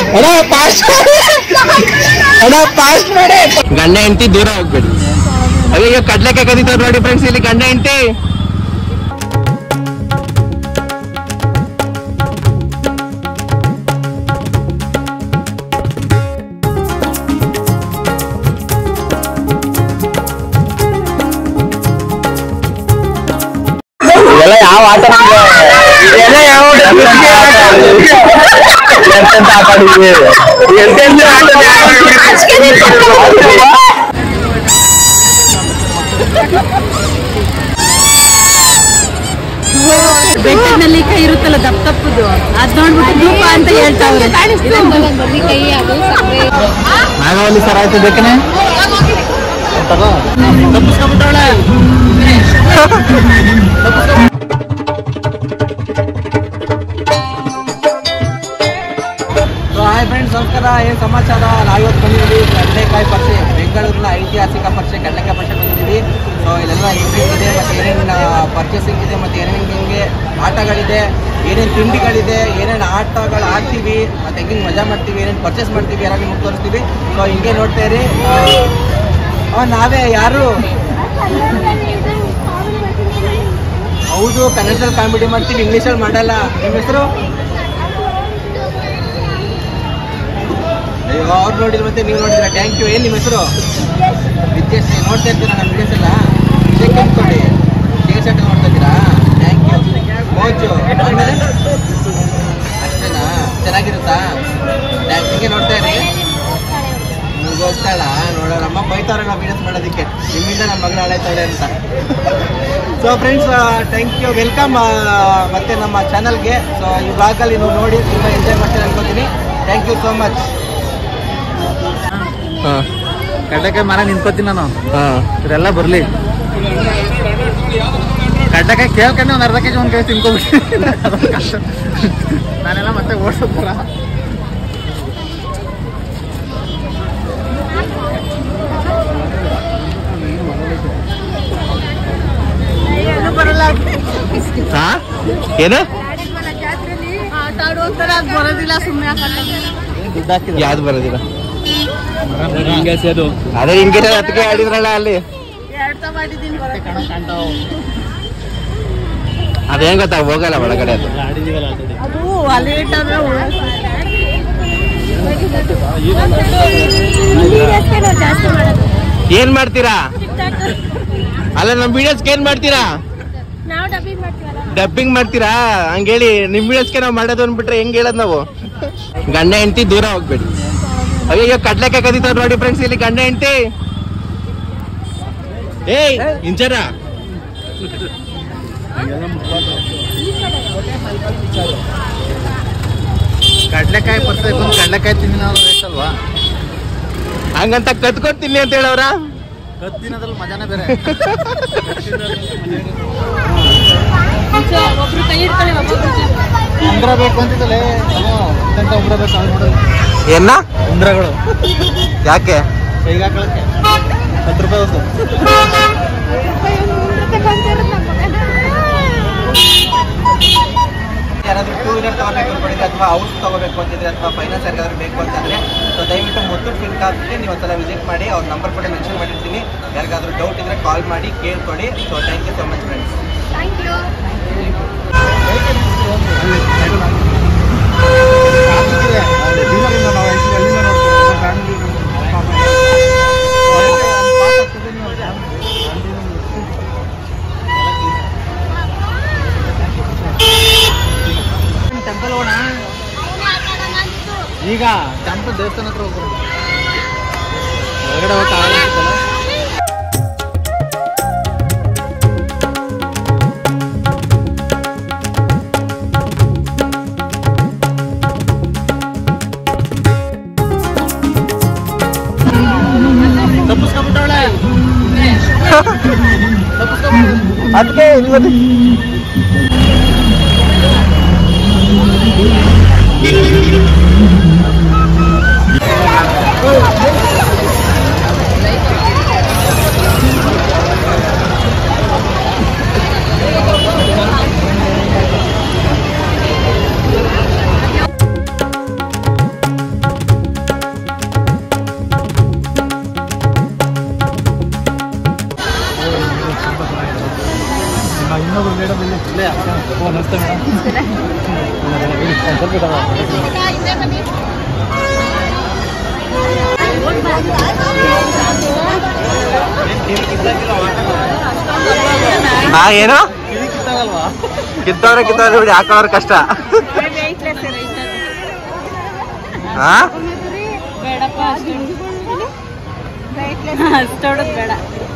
ಅಣ್ಣ ಪಾಸ್ ಅಣ್ಣ ಪಾಸ್ ಮಾಡಿ ಗಂಡ ಹೆಂಡತಿ ದೂರ ಹೋಗ್ಬೇಡಿ ಅಯ್ಯೋ ಕಡ್ಲೆಕಾಯಿ ಕದೀತಾವ್ ನೋಡಿ ಫ್ರೆಂಡ್ಸ್ ಇಲ್ಲಿ ಗಂಡ ಹೆಂಡತಿ ಇದೆಲ್ಲ ಯಾವ ಆಟ ಇದೆಲ್ಲ ಯಾವ ಎಂತೆಂತ ಆಟ ಆಡಿದ್ವಿ ಎಂತೆಂತ ಆಟ ಬೆಟ್ಟದಲ್ಲಿ ಕೈ ಇರುತ್ತಲ್ಲ ದಪ್ಪ ದಪ್ಪದು ಅದ್ ನೋಡ್ಬಿಟ್ಟು ಧೂಪ ಅಂತ ಹೇಳ್ತಾವ್ರೆ ನಾಗವಲ್ಲಿ ಸರ್ ಆಯ್ತು ಬೇಕನೆ ಹಾಯ್ ಫ್ರೆಂಡ್ಸ್ ನಮಸ್ಕಾರ ಏನು ಸಮಾಚಾರ ನಾವಿವತ್ತು ಬಂದಿದ್ದೀವಿ ಕಡಲೆಕಾಯಿ ಪರಿಚಯ ಬೆಂಗಳೂರಿನ ಐತಿಹಾಸಿಕ ಪರಿಚಯ ಕಡಲೆಕಾಯಿ ಪರಿಚಯ ಬಂದಿದ್ದೀವಿ ಸೊ ಇಲ್ಲೆಲ್ಲ ಏನೇನಿದೆ ಮತ್ತು ಏನೇನು ಪರ್ಚೇಸಿಂಗ್ ಇದೆ ಮತ್ತು ಏನೇನು ಹಿಂಗೆ ಆಟಗಳಿದೆ ಏನೇನು ತಿಂಡಿಗಳಿದೆ ಏನೇನು ಆಟಗಳು ಆಡ್ತೀವಿ ಮತ್ತು ಹೆಂಗೆ ಮಜಾ ಮಾಡ್ತೀವಿ ಏನೇನು ಪರ್ಚೇಸ್ ಮಾಡ್ತೀವಿ ಎಲ್ಲ ನಿಮ್ಗೆ ತೋರಿಸ್ತೀವಿ ಸೊ ಹಿಂಗೆ ನೋಡ್ತಾ ಇರಿ ಆ, ನಾವೇ ಯಾರು ಹೌದು ಕನ್ನಡದಲ್ಲಿ ಕಾಮಿಡಿ ಮಾಡ್ತೀವಿ ಇಂಗ್ಲೀಷಲ್ಲಿ ಮಾಡಲ್ಲ ನಿಮ್ಮ ಹೆಸರು ಅಯ್ಯೋ ಅವ್ರು ನೋಡಿದ್ರೆ ಮತ್ತೆ ನೀವು ನೋಡಿದ್ರೆ ಥ್ಯಾಂಕ್ ಯು ಏನು ನಿಮ್ಮ ಹೆಸರು ವಿದ್ಯಾಶ್ರೀ ನೋಡ್ತಾ ಇರ್ತೀರಾ ನಮ್ಮ ವಿಡಿಯೋಸ್ ಎಲ್ಲ ಸೆಕೆಂಡ್ ಕೊಡಿ ಟಿಕೆಟ್ ಸೆಟ್ ನೋಡ್ತಾ ಇದ್ದೀರಾ ಥ್ಯಾಂಕ್ ಯು ಮೋಜು ಆಮೇಲೆ ಅಷ್ಟೇನಾ ಚೆನ್ನಾಗಿರುತ್ತಾ ಥ್ಯಾಂಕ್ ಹಿಂಗೆ ನೋಡ್ತಾ ಇರಿ ನಿಮ್ಗೆ ಹೋಗ್ತಾಳ ನೋಡೋಣ ನಮ್ಮ ಬೈತಾರ ನಾವು ವಿಡಿಯೋಸ್ ಮಾಡೋದಕ್ಕೆ ನಿಮ್ಮಿಂದ ನಮ್ಮ ಮಗಳು ಹಾಳಾಯ್ತಾಳೆ ಅಂತ so friends thank you welcome ಮತ್ತೆ ನಮ್ಮ ಚಾನಲ್ಗೆ ಸೊ ಈ ಬ್ಲಾಗಲ್ಲಿ ನೀವು ನೋಡಿ ತುಂಬ ಎಂಜಾಯ್ ಮಾಡ್ತೀರಾ ಅನ್ಕೋತೀನಿ ಥ್ಯಾಂಕ್ ಯು ಸೋ ಮಚ್ ಕಡ್ಲೆಕಾಯಿ ಮರ ನಿಂತ್ಕೋತೀನಿ ನಾನು ಇವರೆಲ್ಲ ಬರ್ಲಿ ಕಡ್ಲೆಕಾಯಿ ಕೇಳ್ಕೊಂಡು ಒಂದು ಅರ್ಧ ಕೆಜಿ ಒಂದು ಕೈ ತಿನ್ಕೋಬಿಟ್ಟು ನಾನೆಲ್ಲ ಮತ್ತೆ ಓಡಿಸ್ತಾರ ಹಾ ಏನು ಆಟ ಆಡುವಂತರ ಅದ್ ಬರೋದಿಲ್ಲ ಸುಮ್ಮನೆ ಯಾವ್ದು ಬರೋದಿಲ್ಲ ಅದೇ ಹಿಂಗೆ ಅದಕ್ಕೆ ಆಡಿದ್ರಲ್ಲ ಅಲ್ಲಿ ಎರಡ್ ಮಾಡಿದೀನಿ ಅದೇನ್ ಗೊತ್ತಾ ಹೋಗಲ್ಲ ಒಳಗಡೆ ಅದು ಅದು ಅಲ್ಲಿ ಇಟ್ಟಾದ್ರೆ ಜಾಸ್ತಿ ಮಾಡೋದು ಏನ್ ಮಾಡ್ತೀರಾ ಅಲ್ಲ ನಮ್ ವಿಡಿಯೋಸ್ಗೆ ಏನ್ ಮಾಡ್ತೀರಾ ನಾವು ಡಬ್ಬಿ ಮಾಡ್ತೀವಲ್ಲ ಡಬ್ಬಿಂಗ್ ಮಾಡ್ತೀರಾ ಹಂಗೇಳಿ ನಿಮ್ ವಿಡಿಯೋಸ್ಗೆ ನಾವ್ ಮಾಡೋದು ಅಂದ್ಬಿಟ್ರೆ ಹೆಂಗ್ ಹೇಳೋದ್ ನಾವು ಗಂಡ ಹೆಂಡತಿ ದೂರ ಹೋಗ್ಬೇಡಿ ಅಯ್ಯೋ ಕಡ್ಲೆಕಾಯಿ ಕದೀತಾವ್ ನೋಡಿ ಫ್ರೆಂಡ್ಸ್ ಇಲ್ಲಿ ಗಂಡ ಹೆಂಡತಿ ಏಯ್ ಇಂಚರ ಕಡಲೆಕಾಯಿ ಬರ್ತಬೇಕು ಕಡಲೆಕಾಯಿ ತಿಂದಿ ನಾವು ವೇಸ್ಟ್ ಅಲ್ವಾ ಹಂಗಂತ ಕತ್ಕೊಡ್ತೀನಿ ಅಂತ ಹೇಳವ್ರ ಕತ್ತಿನದ್ರಲ್ಲಿ ಮಜಾನೇ ಬೇರೆ ಒಬ್ರು ಕೈ ಇಡ್ಕೊಳ್ಳಿ ಒಬ್ಬೊಬ್ರು ಉಂಗ್ರ ಬೇಕು ಅಂತಿದ್ದಲೇ ಅಂತ ಉಂಗ್ರ ಬೇಕು ಅವ್ನು ನೋಡು ಏನ ಉಂಗ್ರಗಳು ಯಾಕೆ ಕೈಗೆ ಹಾಕೊಳಕ್ಕೆ ಹತ್ತು ರೂಪಾಯಿ ಒಂದು ಯಾರಾದ್ರೂ ಟೂ ವೀಲರ್ ತಗೋಬೇಕು ಅನ್ಕೊಂಡಿದ್ರೆ ಅಥವಾ ಹೌಸ್ ತಗೋಬೇಕು ಅಂತಿದ್ರೆ ಅಥವಾ ಫೈನಾನ್ಸ್ ಯಾರಿಗಾದ್ರೂ ಬೇಕು ಅಂತಂದ್ರೆ ಸೊ ದಯವಿಟ್ಟು ಮುತ್ತೂಟ್ ಫಿಲ್ಕಾಪ್ಗೆ ನೀವು ಒಂದ್ಸಲ ವಿಸಿಟ್ ಮಾಡಿ ಅವ್ರ ನಂಬರ್ ಕೂಡ ಮೆನ್ಷನ್ ಮಾಡಿರ್ತೀನಿ ಯಾರಿಗಾದ್ರೂ ಡೌಟ್ ಇದ್ರೆ ಕಾಲ್ ಮಾಡಿ ಕೇಳ್ಕೊಡಿ so thank you so much friends temple ಹೋಗೋಣ ಈಗ ಟೆಂಪಲ್ ದೇವಸ್ಥಾನ ಹತ್ರ ಹೋಗೋಣ ಹೊರಗಡೆ ಹೋಗಕ್ಕಾಗಲ್ಲ ಅನ್ಸುತ್ತಲ್ಲ? ತಪ್ಪಿಸ್ಕೊಂಡ್ಬಿಟ್ಟವಳೆ ಅದಕ್ಕೆ ಹಾ ಏನು ಕಿತ್ತವ್ರೆ ಕಿತ್ತವ್ರೆ ಬಿಡಿ ಹಾಕೊಳ್ಳೋರ್ ಕಷ್ಟ ಹಾ ಬೇಡಪ್ಪ ಅಷ್ಟೊಡದ್ ಬೇಡ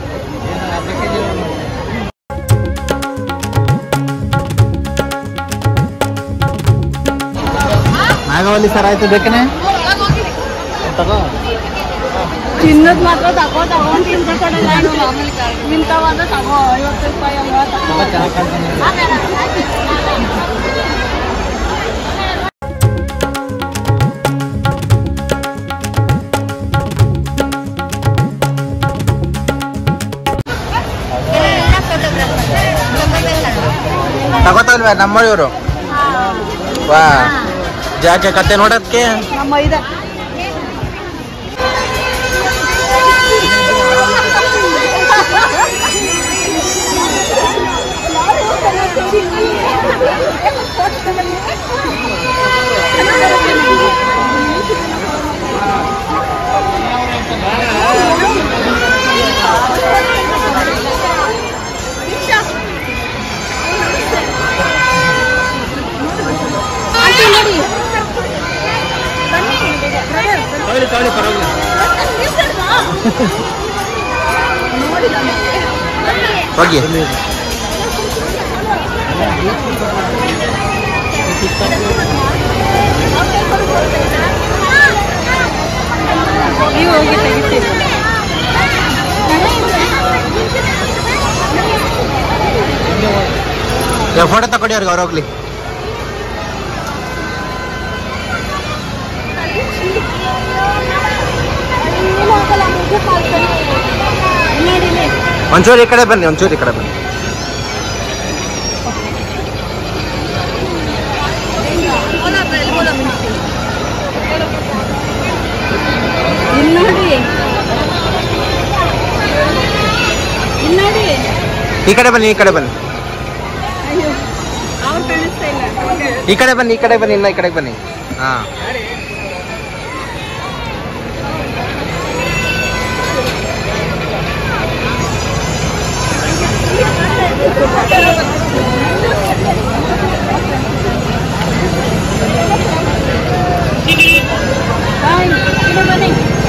ನಾಗವಲ್ಲಿ ಸರ್ ಆಯ್ತು ಬೇಕನೆ ತಗೋ ತಿನ್ನೋದ್ ಮಾತ್ರ ತಗೋ ತಗೊಂಡ್ ತಿನ್ಕೊಡಲ್ಲ ನಿಂತವಾದ ತಗೋ ಐವತ್ತು ರೂಪಾಯಿ ಐವತ್ತು ತುಂಬ ಚೆನ್ನಾಗಿ ಕಾಣ್ತಾನೆ ತಗೋತಾವಲ್ವ ನಮ್ಮ ಇವರು ವಾ ಜಾಕೆ ಕತೆ ನೋಡೋದಕ್ಕೆ ನಮ್ಮ ಇದೆ ತಗೊಳ್ಳಿ ತಗೊಳ್ಳಿ ಪರವಾಗಿಲ್ಲ ಹೋಗಿ ನೀವು ಹೋಗಿ ತೆಗಿತೀರಿ ಫೋಟೋ ತಗೊಳ್ಳಿ ಅವ್ರಿಗೆ ಅವ್ರು ಹೋಗ್ಲಿ ಒಂಚೂರು ಈ ಕಡೆ ಬನ್ನಿ ಒಂಚೂರು ಈ ಕಡೆ ಬನ್ನಿ ಇಲ್ಲಿ ನೋಡಿ ಇಲ್ಲಿ ನೋಡಿ ಈ ಕಡೆ ಬನ್ನಿ ಈ ಕಡೆ ಬನ್ನಿ ಅಯ್ಯೋ ಅವ್ರು ಕಾಣಿಸ್ತಾ ಇಲ್ಲ ಈ ಕಡೆ ಬನ್ನಿ ಈ ಕಡೆ ಬನ್ನಿ ಇನ್ನ ಈ ಕಡೆ ಬನ್ನಿ ಹಾ ಬಾಯ್ ಇಲ್ಲಿ ಬನ್ನಿ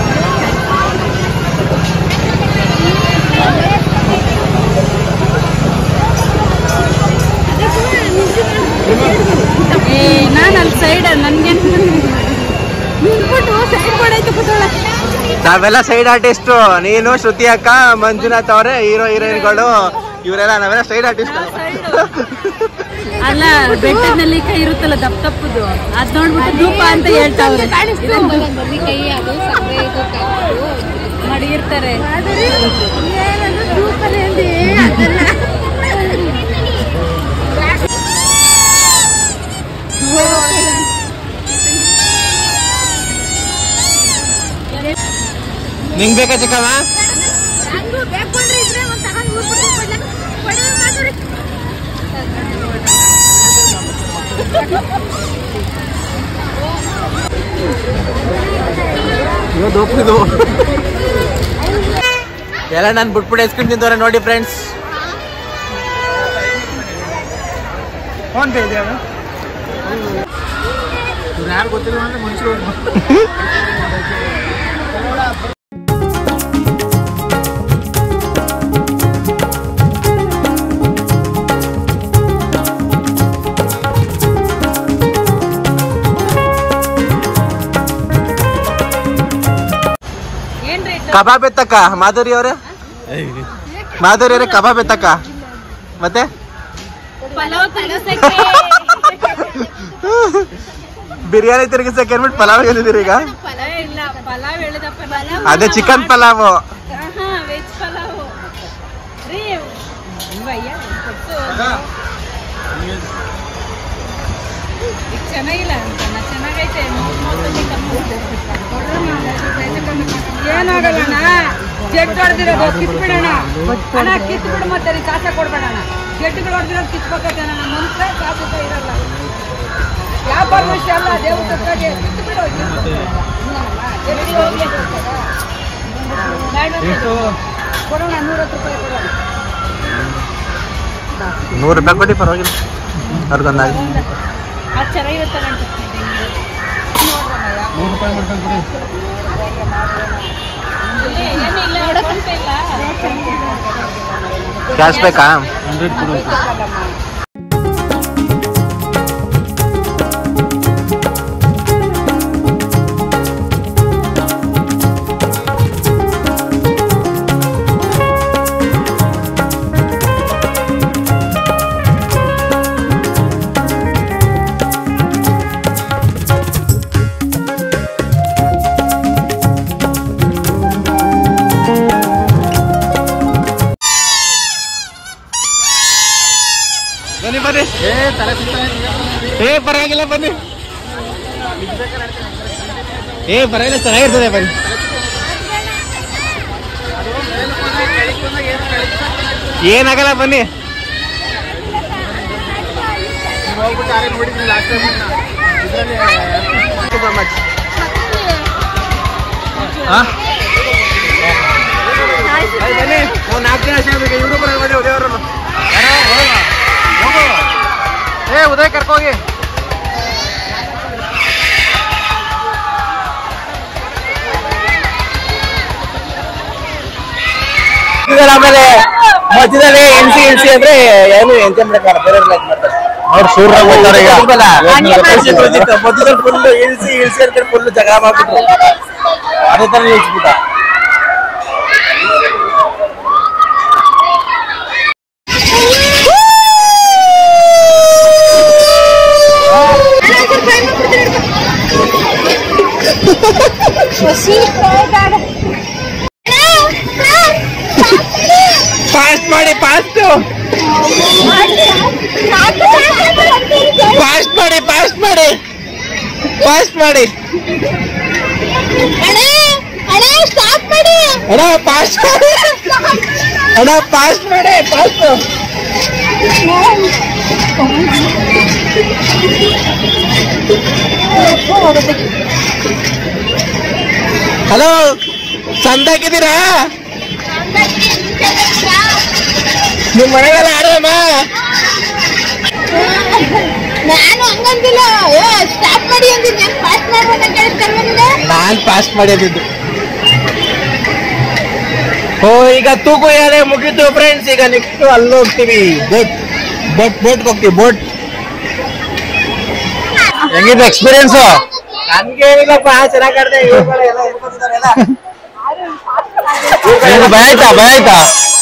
ಏ ನಾನು ಅಲ್ಲಿ ಸೈಡ್ ನನ್ಗೆ ನಿಂತ್ಬಿಟ್ಟು ಸೈಡ್ ಮಾಡೈತೆ ಪುಟ್ಟೋಳ ನಾವೆಲ್ಲ ಸೈಡ್ ಆರ್ಟಿಸ್ಟ್ ನೀನು ಶ್ರುತಿ ಅಕ್ಕ ಮಂಜುನಾಥ್ ಅವರೇ ಹೀರೋ ಹೀರೋಯಿನ್ಗಳು ಇವರೆಲ್ಲ ನಾವೆಲ್ಲ ಸೈಡ್ ಆರ್ಟಿಸ್ಟ್ ಅಲ್ಲ ಬೆಟ್ಟದಲ್ಲಿ ಕೈ ಇರುತ್ತಲ್ಲ ದಪ್ಪ ತಪ್ಪದು ಅದ್ ನೋಡ್ಬಿಟ್ಟು ಧೂಪ ಅಂತ ಹೇಳ್ತಾವ್ರೆ ಮಡಗಿರ್ತಾರೆ ನಿಂಗ್ ಬೇಕಾ ಚಿಕ್ಕಮ್ಮ ಇವತ್ತು ಒಪ್ಪಿದು ಎಲ್ಲ ನಾನು ಬಿಟ್ಬಿಟ್ಟು ಐಸ್ ಕ್ರೀಮ್ ತಿಂತವ್ರೆ ನೋಡಿ ಫ್ರೆಂಡ್ಸ್ ಫೋನ್ ಪೇ ಇದೆಯಾ ಯಾರು ಗೊತ್ತಿಲ್ಲ ಅಂದ್ರೆ ಮನುಷ್ಯರು ಏನ್ರಿ ಕಬಾಬ್ ಎತ್ತಕ್ಕ ಮಾಧುರಿ ಅವರೇ ಮಾಧುರಿ ಅವರೇ ಕಬಾಬ್ ಎತ್ತಕ್ಕ ಮತ್ತೆ ಪಲಾವ್ ತಿನ್ನಿಸಕ್ಕೆ ಬಿರಿಯಾನಿ ತಿರುಗಿಸಕ್ಕೆ ಅಂದ್ಬಿಟ್ಟು ಪಲಾವ್ ಹೇಳಿದಿರಿ ಈಗ ಪಲಾವ್ ಇಲ್ಲ ಪಲಾವ್ ಹೇಳಿದಪ್ಪ ಅದೇ ಚಿಕನ್ ಪಲಾವ್ ವೆಜ್ ಪಲಾವ್ ರೀ ಭಯ್ಯ ಕೊಟ್ಟು ಈಗ ಚೆನ್ನಾಗಿಲ್ಲ ಅಂತ ಚೆನ್ನಾಗೈತೆ ಏನಾಗಲ್ಲಣ್ಣ ಜೆಟ್ ಹೊಡೆದಿರೋದು ಕಿತ್ಬಿಡೋಣ ಅಣ್ಣ ಕಿತ್ಬಿಡು ಮತ್ತೆ ರೀ ಕಾಸ ಕೊಡ್ಬೇಡಣ ಜೆಟ್ಗಳು ಹೊಡೆದಿರೋದು ಕಿತ್ಬೇಕಣ್ಣ ಮುಂಚೆ ಕಾಸು ಇರಲ್ಲ ಯಾವ ಕೊಡೋಣ ನೂರತ್ತು ರೂಪಾಯಿ ಕೊಡೋಣ ನೂರು ರೂಪಾಯಿ ಕೊಡಿ ಪರವಾಗಿಲ್ಲ ಅವ್ರಿಗೊಂದಾಗಿ ಅದು ಚೆನ್ನಾಗಿರುತ್ತಲ್ಲ ಅಂತ ನೂರು ರೂಪಾಯಿ ಮಾಡ್ಕೊಂಡು ಕೊಡಿ ಕ್ಯಾಶ್ ಬೇಕಾ ಹಂಡ್ರೆಡ್ ಕೊಡು ಬನ್ನಿ ಬನ್ನಿ ಏ ತಲೆ ಸುತ್ತಾನೆ ಏ ಪರವಾಗಿಲ್ಲ ಬನ್ನಿ ಏ ಪರವಾಗಿಲ್ಲ ಚೆನ್ನಾಗಿರ್ತದೆ ಬನ್ನಿ ಏನಾಗಲ್ಲ ಬನ್ನಿ ಹೋಗ್ಬಿಟ್ಟು ಯಾರೇ ನೋಡಿದ್ರಿ ಲಾಸ್ಟ್ ಟೈಮ್ ಇದರಲ್ಲಿ ಬನ್ನಿ ನಾವು ನಾಲ್ಕು ಜನ ಸೇರ್ಬೇಕು ಯೂಟ್ಯೂಬರ್ ಬಂದೆ ಉದಯವ್ರನ್ನು ಏ ಉದಯ್ ಕರ್ಕೋಗಿ ಆಮೇಲೆ ಮಧ್ಯದಲ್ಲಿ ಎನ್ಸಿ ಎನ್ಸಿ ಅಂದ್ರೆ ಏನು ಎಂಜಾಯ್ ಮಾಡಕ್ಕೆ ಬೇರೆ ಲೈಕ್ ಮಾಡ್ತಾರೆ ಅವ್ರು ಸೂರ್ಯಾಗ ಹೋಗ್ತಾರೆ ಈಗ ಮಧ್ಯದಲ್ಲಿ ಫುಲ್ ಇಳಿಸಿ ಇಳಿಸಿ ಅಂತ ಫುಲ್ ಜಗಳ ಮಾಡ್ಬಿಟ್ರು ಅದೇ ತರ ನಿಲ್ಸ್ಬಿಟ್ಟ ಫಾಸ್ಟ್ ಮಾಡಿ ಫಾಸ್ಟ್ ಫಾಸ್ಟ್ ಮಾಡಿ ಫಾಸ್ಟ್ ಮಾಡಿ ಫಾಸ್ಟ್ ಮಾಡಿ ಅಣ್ಣ ಫಾಸ್ಟ್ ಮಾಡಿ ಅಣ್ಣ ಫಾಸ್ಟ್ ಮಾಡಿ ಫಾಸ್ಟ್ ಹಲೋ ಸಂದಾಕಿದ್ದೀರಾ ನಿಮ್ ಮನೆಗೆಲ್ಲ ಆರಾಮ ನಾನು ಹಂಗಂದಿಲ್ಲ ಸ್ಟಾಪ್ ಮಾಡಿ ಅಂದಿದ್ದು ನಾನು ಪಾಸ್ ಮಾಡ್ಬೇಕಂತ ಹೇಳ್ತಾರೆ ನಿಮ್ಗೆ ನಾನ್ ಪಾಸ್ ಮಾಡಿದ್ದು ಓ ಈಗ ತೂಕು ಯಾರೇ ಮುಗೀತು ಫ್ರೆಂಡ್ಸ್ ಈಗ ನೆಕ್ಸ್ಟ್ ಅಲ್ಲಿ ಹೋಗ್ತೀವಿ ಬೋಟ್ ಬೋಟ್ ಬೋಟ್ ಹೋಗ್ತೀವಿ ಬೋಟ್ ಹೆಂಗಿದೆ ಎಕ್ಸ್ಪೀರಿಯನ್ಸ್ ನನ್ಗೇನಿಲ್ಲಪ್ಪ ಚೆನ್ನಾಗ್ ಆಡ್ದೆ ಭಯ ಆಯ್ತಾ ಭಯ ಆಯ್ತಾ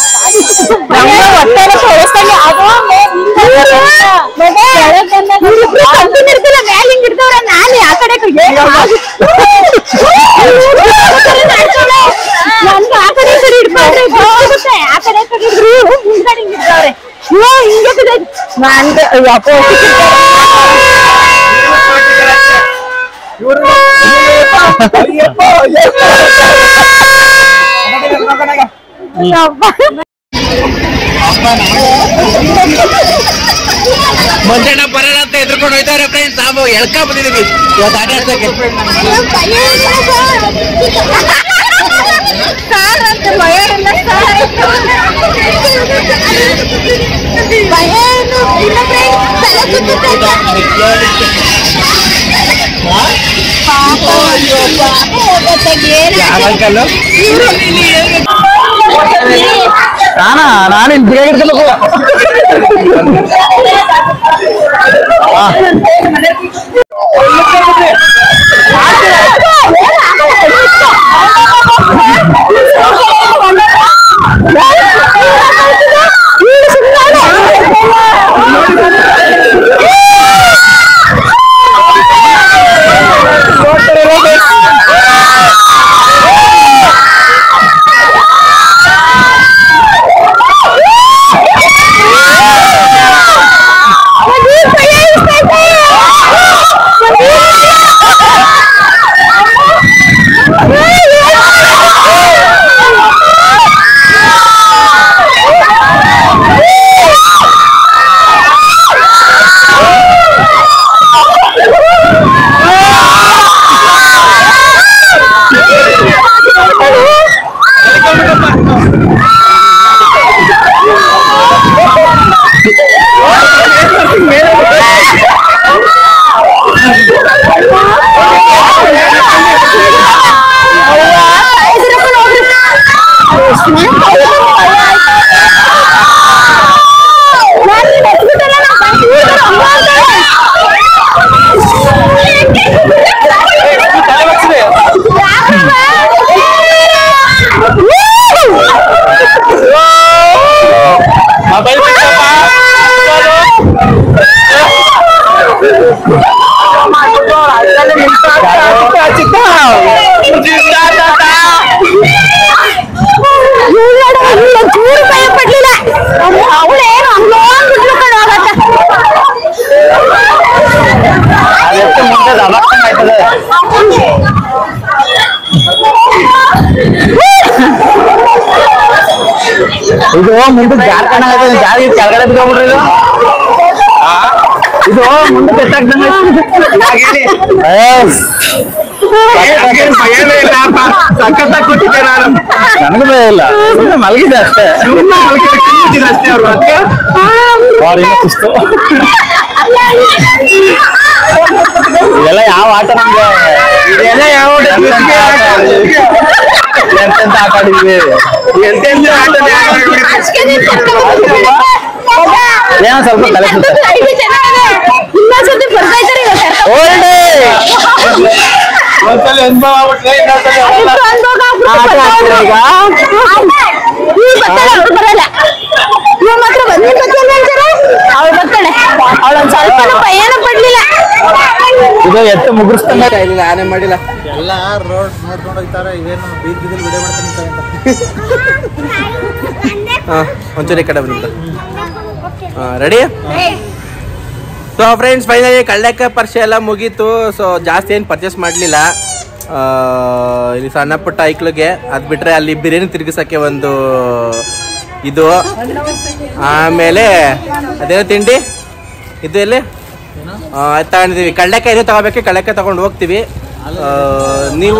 ಮ್ಯಾಲಿಂಗ್ ಇರ್ತಾವ್ರ ನಾನು ಆ ಕಡೆ ನನ್ಗೆ ಆ ಕಡೆ ಈ ಕಡೆ ಇಡ್ಬಾರ್ದು ಗೊತ್ತಾಗುತ್ತೆ ಆ ಕಡೆ ಈ ಕಡೆ ಇದ್ರು ಮುಂದ್ಗಡೆ ಹಿಂಗ್ ಇರ್ತಾವ್ರೆ ಅಯ್ಯೋ ಹಿಂಗೆ ಬಿದ್ದೈತೆ. ನಂದು ಅಯ್ಯಪ್ಪ ಮಂಜಣ್ಣ ಬರಲ್ಲ ಅಂತ ಎದ್ರುಕೊಂಡು ಹೋಯ್ತಾರೆ ಫ್ರೆಂಡ್ಸ್ ನಾವು ಎಳ್ಕ ಬಂದಿದೀವಿ ಇವತ್ತು ಆಟ ಆಡ್ಸಕ್ಕೆ ಸಾರ್ ಅಂತ ಭಯ ಇಲ್ಲ ಸಾರ್ ಭಯ ಏನು ಇನ್ನೊಬ್ರೆ ತಲೆ ಸುತ್ತುತ್ತೆ ಪಾಪ ಅಯ್ಯೋ ಪಾಪ ಹೋಗತ್ತಾಗ ಯಾವ ಅಂಕಲ್ ಏನು ನಾನಾ ನಾನೇನ್ ಬೇಗ ಹಿಡ್ಕೊಬೇಕು ಭಯ ಚೂರು ಭಯ ಪಡ್ಲಿಲ್ಲ ಅವಳೇನು ಹಂಗೋಂದ್ಬಿಟ್ಲು ಕಣ ಅದೆಷ್ಟು ಮುಂದೆ ದಬಾಕ್ದಂಗ್ ಆಯ್ತದೆ. ಇದು ಮುಂದೆ ಜಾರ್ಖಂಡ್ ಆಗತ್ತೆ ಜಾರಿ ಕೆಳಗಡೆ ಬಿದ್ದೋಗ್ಬಿಡ್ರಿ ಇದು ಇದು ಮುಂದೆ ಬೆಟ್ಟಾಗ್ದಂಗೆ ಸಖತ್ತಾಗಿ ಕೊಟ್ಟಿದ್ದೆ ನಾನು ನನಗೂ ಭಯ ಇಲ್ಲ ಸುಮ್ಮನೆ ಮಲಗಿದೆ ಅಷ್ಟೇ ಅಷ್ಟೇ ಅವ್ರು ಮತ್ತೆ ಸುಸ್ತು ಇದೆಲ್ಲ ಯಾವ ಆಟ ನಮ್ಗೆ ಇದೆಲ್ಲ ಯಾವ ಎಂತೆಂತ ಆಟ ಆಡಿದ್ವಿ ಎಂತೆಂತ ಆಟ ಏನೋ ಸ್ವಲ್ಪ ತಲೆ ಸುತ್ತ ಇನ್ನೊಂದ್ಸತಿ ಬರ್ತಾ ಇದ್ದಾರೆ ಓಲ್ಡೆ ಒಂದ್ಸಲ ಅನುಭವ ಆಗ್ಬಿಟ್ರೆ ಇನ್ನೊಂದ್ಸಲ ಆಟ ಆಡ್ತೀರಾ ಈಗ? ಬರಲ್ಲ ಇವ್ ಮಾತ್ರ ಬಂದಿದ್ ಬಗ್ಗೆ ಏನ್ ಹೇಳ್ತಾರೆ ಅವಳು ಬರ್ತಾಳೆ ಅವಳೊಂದ್ ಸ್ವಲ್ಪ ಭಯನ ಪಡ್ಲಿಲ್ಲ ಇದು ಎತ್ತು ಮುಗಿಸ್ತಾನೆ ಇಲ್ಲ ಆನೆ ಮಾಡಿಲ್ಲ ಎಲ್ಲ ರೋಡ್ ನೋಡ್ಕೊಂಡು ಹೋಗ್ತಾರೆ ಇವೇನು ಬೀದ್ ಬೀದಿಲ್ ವಿಡಿಯೋ ಮಾಡ್ತಾನೆ ಹಾ ಒಂಚೂರು ಈ ಕಡೆ ಬಂದ ಹಾ ರೆಡಿ ಸೊ ಫ್ರೆಂಡ್ಸ್ ಫೈನಲಿ ಕಳ್ಳಕ್ಕ ಪರಿಚಯ ಎಲ್ಲ ಮುಗೀತು ಸೊ ಜಾಸ್ತಿ ಏನು ಪರ್ಚೇಸ್ ಮಾಡಲಿಲ್ಲ ಇಲ್ಲಿ ಸಣ್ಣ ಪುಟ್ಟ ಐಕ್ಳಿಗೆ ಅದು ಬಿಟ್ರೆ ಅಲ್ಲಿ ಬಿರಿಯಾನಿ ತಿರುಗಿಸಕ್ಕೆ ಒಂದು ಇದು ಆಮೇಲೆ ಅದೇನೋ ತಿಂಡಿ ಇದು ಎಲ್ಲಿ ಆ, ಅದ್ ತಗೊಂಡಿದೀವಿ ಕಳ್ಳಕ್ಕ ಇದು ತಗೋಬೇಕು ಕಳ್ಳಕ್ಕ ತಗೊಂಡು ಹೋಗ್ತೀವಿ ಆ, ನೀವು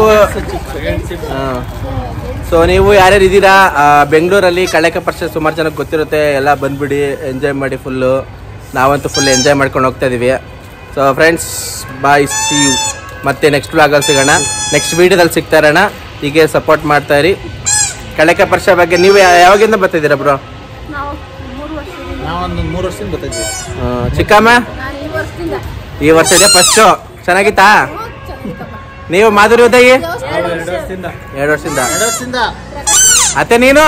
ಸೊ ನೀವು ಯಾರ್ಯಾರು ಇದ್ದೀರಾ ಆ, ಬೆಂಗಳೂರಲ್ಲಿ ಕಳ್ಳಕ್ಕ ಪರಿಚಯ ಸುಮಾರು ಜನಕ್ಕೆ ಗೊತ್ತಿರುತ್ತೆ ಎಲ್ಲ ಬಂದ್ಬಿಡಿ ಎಂಜಾಯ್ ಮಾಡಿ ಫುಲ್ಲು ನಾವಂತೂ ಫುಲ್ ಎಂಜಾಯ್ ಮಾಡ್ಕೊಂಡು ಹೋಗ್ತಾ ಇದೀವಿ so friends bye see you ಮತ್ತೆ ನೆಕ್ಸ್ಟ್ ವ್ಲಾಗಲ್ಲಿ ಸಿಗೋಣ ನೆಕ್ಸ್ಟ್ ವೀಡಿಯೋದಲ್ಲಿ ಸಿಗ್ತಾ ಇರೋಣ ಹೀಗೆ ಸಪೋರ್ಟ್ ಮಾಡ್ತಾ ಇರಿ ಕಳ್ಳಕ್ಕ ಪರಿಚಯ ಬಗ್ಗೆ ನೀವು ಯಾ- ಯಾವಾಗಿಂದ ಬರ್ತಿದ್ದೀರಾ ಬ್ರೋ ನಾವೊಂದು ಮೂರು ವರ್ಷದಿಂದ ಗೊತ್ತಿದ್ವಿ ಚಿಕ್ಕಮ್ಮ ಈ ವರ್ಷ ಇದೆ ಫಸ್ಟು ಚೆನ್ನಾಗಿತ್ತಾ ನೀವು ಮಾಧುರಿ ಉದಯಿ ಎರಡು ವರ್ಷದಿಂದ ಎರಡು ವರ್ಷದಿಂದ ಎರಡು ವರ್ಷದಿಂದ ಅತ್ತೆ ನೀನು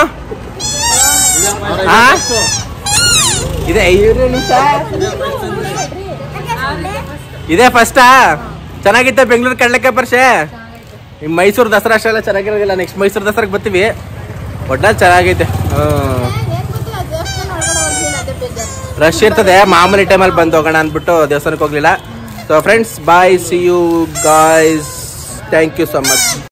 ಆ? ಇದೆ ಐದು ನಿಮಿಷ ಇದೇ ಫಸ್ಟಾ ಚೆನ್ನಾಗಿತ್ತ ಬೆಂಗಳೂರು ಕಡ್ಲೆಕಾಯಿ ಪರಿಷೆ ಈ ಮೈಸೂರು ದಸರಾ ಅಷ್ಟೆಲ್ಲ ಚೆನ್ನಾಗಿರೋದಿಲ್ಲ ನೆಕ್ಸ್ಟ್ ಮೈಸೂರು ದಸರಾಗೆ ಬರ್ತೀವಿ ಒಟ್ನಲ್ಲಿ ಚೆನ್ನಾಗೈತೆ ರಶ್ ಇರ್ತದೆ ಮಾಮೂಲಿ ಟೈಮಲ್ಲಿ ಬಂದು ಹೋಗೋಣ ಅಂದ್ಬಿಟ್ಟು ದೇವಸ್ಥಾನಕ್ಕೆ ಹೋಗ್ಲಿಲ್ಲ so friends bye see you guys thank you so much